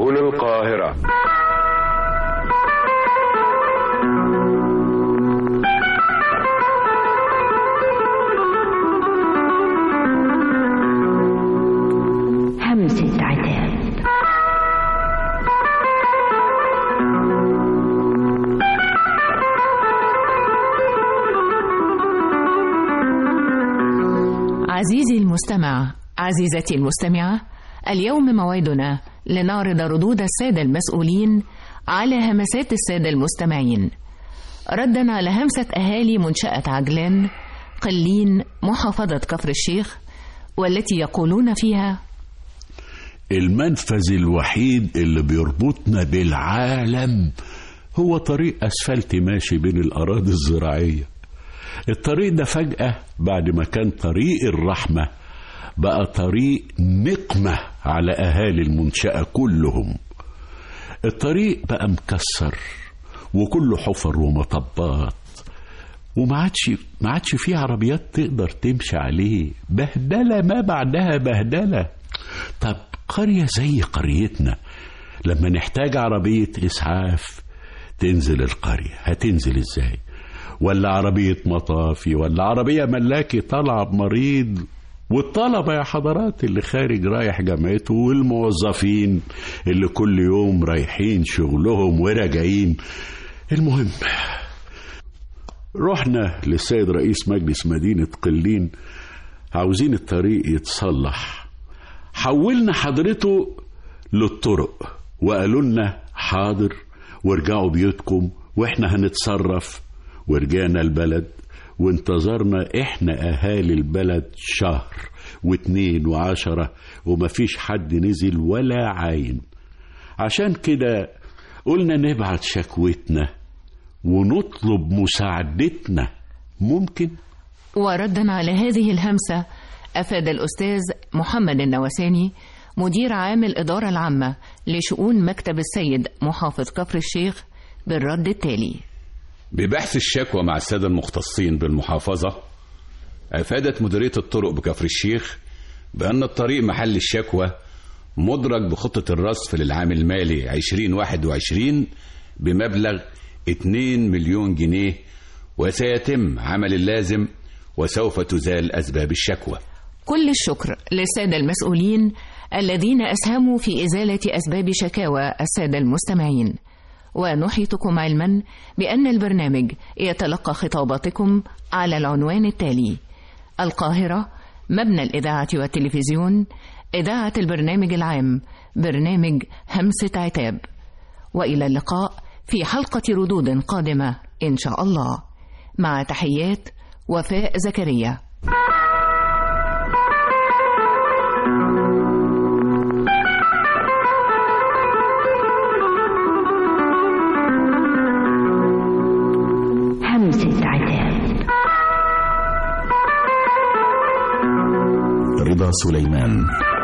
تلفزيون القاهرة همسة عتاب عزيزي المستمع عزيزتي المستمعة اليوم موعدنا لنعرض ردود السادة المسؤولين على همسات السادة المستمعين ردا على همسة أهالي منشأة عجلان قلين محافظة كفر الشيخ والتي يقولون فيها المنفذ الوحيد اللي بيربطنا بالعالم هو طريق أسفلت ماشي بين الأراضي الزراعية الطريق ده فجأة بعد ما كان طريق الرحمة بقى طريق نقمة على أهالي المنشأة كلهم الطريق بقى مكسر وكله حفر ومطبات وما عادش ما عادش فيه عربيات تقدر تمشي عليه بهدلة ما بعدها بهدلة طب قرية زي قريتنا لما نحتاج عربية إسعاف تنزل القرية هتنزل إزاي ولا عربية مطافي ولا عربية ملاكي طالعة بمريض والطلبة يا حضرات اللي خارج رايح جامعته والموظفين اللي كل يوم رايحين شغلهم وراجعين المهم رحنا للسيد رئيس مجلس مدينة قلين عاوزين الطريق يتصلح حولنا حضرته للطرق وقالوا لنا حاضر وارجعوا بيوتكم واحنا هنتصرف ورجعنا البلد وانتظرنا احنا اهالي البلد شهر واتنين وعشرة ومفيش حد نزل ولا عاين عشان كده قلنا نبعت شكوتنا ونطلب مساعدتنا ممكن وردا على هذه الهمسة أفاد الأستاذ محمد النواساني مدير عام الإدارة العامة لشؤون مكتب السيد محافظ كفر الشيخ بالرد التالي ببحث الشكوى مع السادة المختصين بالمحافظة أفادت مديرية الطرق بكفر الشيخ بأن الطريق محل الشكوى مدرج بخطة الرصف للعام المالي 2021 بمبلغ 2 مليون جنيه وسيتم عمل اللازم وسوف تزال أسباب الشكوى كل الشكر للسادة المسؤولين الذين أسهموا في إزالة أسباب شكاوى السادة المستمعين ونحيطكم علما بأن البرنامج يتلقى خطاباتكم على العنوان التالي القاهرة مبنى الإذاعة والتلفزيون إذاعة البرنامج العام برنامج همسة عتاب وإلى اللقاء في حلقة ردود قادمة إن شاء الله مع تحيات وفاء زكريا همسة عتاب رضا سليمان